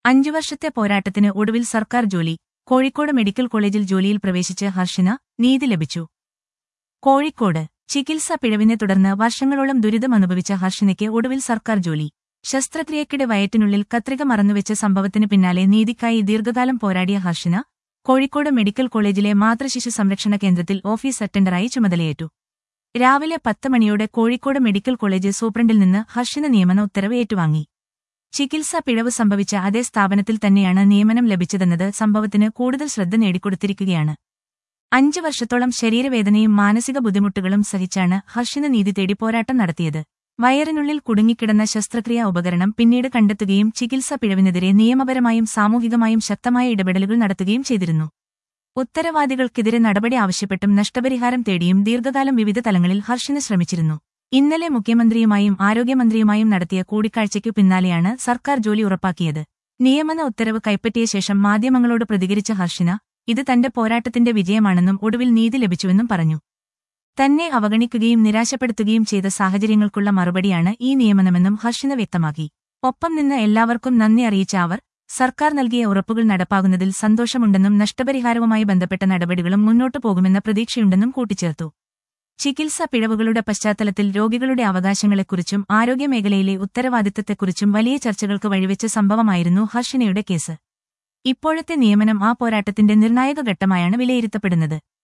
അഞ്ചു വർഷത്തെ പോരാട്ടത്തിന് ഒടുവിൽ സർക്കാർ ജോലി കോഴിക്കോട് മെഡിക്കൽ കോളേജിൽ ജോലിയിൽ പ്രവേശിച്ച് ഹർഷിന നീതി ലഭിച്ചു കോഴിക്കോട് ചികിത്സാ പിഴവിനെ തുടർന്ന് വർഷങ്ങളോളം ദുരിതം അനുഭവിച്ച ഹർഷിനയ്ക്ക് ഒടുവിൽ സർക്കാർ ജോലി ശസ്ത്രക്രിയക്കിടെ വയറ്റിനുള്ളിൽ കത്രിക മറന്നുവെച്ച സംഭവത്തിന് പിന്നാലെ നീതിക്കായി ദീർഘകാലം പോരാടിയ ഹർഷിന കോഴിക്കോട് മെഡിക്കൽ കോളേജിലെ മാതൃശിശു സംരക്ഷണ കേന്ദ്രത്തിൽ ഓഫീസ് അറ്റൻഡറായി ചുമതലയേറ്റു രാവിലെ പത്ത് മണിയോടെ കോഴിക്കോട് മെഡിക്കൽ കോളേജ് സൂപ്രണ്ടിൽ നിന്ന് ഹർഷിന നിയമന ഉത്തരവ് ഏറ്റുവാങ്ങി ചികിത്സാ പിഴവ് സംഭവിച്ച അതേ സ്ഥാപനത്തിൽ തന്നെയാണ് നിയമനം ലഭിച്ചതെന്നത് സംഭവത്തിന് കൂടുതൽ ശ്രദ്ധ നേടിക്കൊടുത്തിരിക്കുകയാണ് അഞ്ച് വർഷത്തോളം ശരീരവേദനയും മാനസിക ബുദ്ധിമുട്ടുകളും സഹിച്ചാണ് ഹർഷിന നീതി തേടി പോരാട്ടം നടത്തിയത് വയറിനുള്ളിൽ കുടുങ്ങിക്കിടന്ന ശസ്ത്രക്രിയാ ഉപകരണം പിന്നീട് കണ്ടെത്തുകയും ചികിത്സാ പിഴവിനെതിരെ നിയമപരമായും സാമൂഹികമായും ശക്തമായ ഇടപെടലുകൾ നടത്തുകയും ചെയ്തിരുന്നു ഉത്തരവാദികൾക്കെതിരെ നടപടി ആവശ്യപ്പെട്ടും നഷ്ടപരിഹാരം തേടിയും ദീർഘകാലം വിവിധ തലങ്ങളിൽ ഹർഷിന ശ്രമിച്ചിരുന്നു ഇന്നലെ മുഖ്യമന്ത്രിയുമായും ആരോഗ്യമന്ത്രിയുമായും നടത്തിയ കൂടിക്കാഴ്ചയ്ക്കു പിന്നാലെയാണ് സർക്കാർ ജോലി ഉറപ്പാക്കിയത് നിയമന ഉത്തരവ് കൈപ്പറ്റിയ ശേഷം മാധ്യമങ്ങളോട് പ്രതികരിച്ച ഹർഷിന ഇത് തന്റെ പോരാട്ടത്തിന്റെ വിജയമാണെന്നും ഒടുവിൽ നീതി ലഭിച്ചുവെന്നും പറഞ്ഞു തന്നെ അവഗണിക്കുകയും നിരാശപ്പെടുത്തുകയും ചെയ്ത സാഹചര്യങ്ങൾക്കുള്ള മറുപടിയാണ് ഈ നിയമനമെന്നും ഹർഷിന വ്യക്തമാക്കി ഒപ്പം നിന്ന് എല്ലാവർക്കും നന്ദി അറിയിച്ച അവർ സർക്കാർ നൽകിയ ഉറപ്പുകൾ നടപ്പാകുന്നതിൽ സന്തോഷമുണ്ടെന്നും നഷ്ടപരിഹാരവുമായി ബന്ധപ്പെട്ട നടപടികളും മുന്നോട്ടു പോകുമെന്ന പ്രതീക്ഷയുണ്ടെന്നും കൂട്ടിച്ചേർത്തു ചികിത്സാ പിഴവുകളുടെ പശ്ചാത്തലത്തിൽ രോഗികളുടെ അവകാശങ്ങളെക്കുറിച്ചും ആരോഗ്യമേഖലയിലെ ഉത്തരവാദിത്തത്തെക്കുറിച്ചും വലിയ ചർച്ചകൾക്ക് വഴിവെച്ച സംഭവമായിരുന്നു ഹർഷിനയുടെ കേസ് ഇപ്പോഴത്തെ നിയമനം ആ പോരാട്ടത്തിന്റെ നിർണായക ഘട്ടമായാണ് വിലയിരുത്തപ്പെടുന്നത്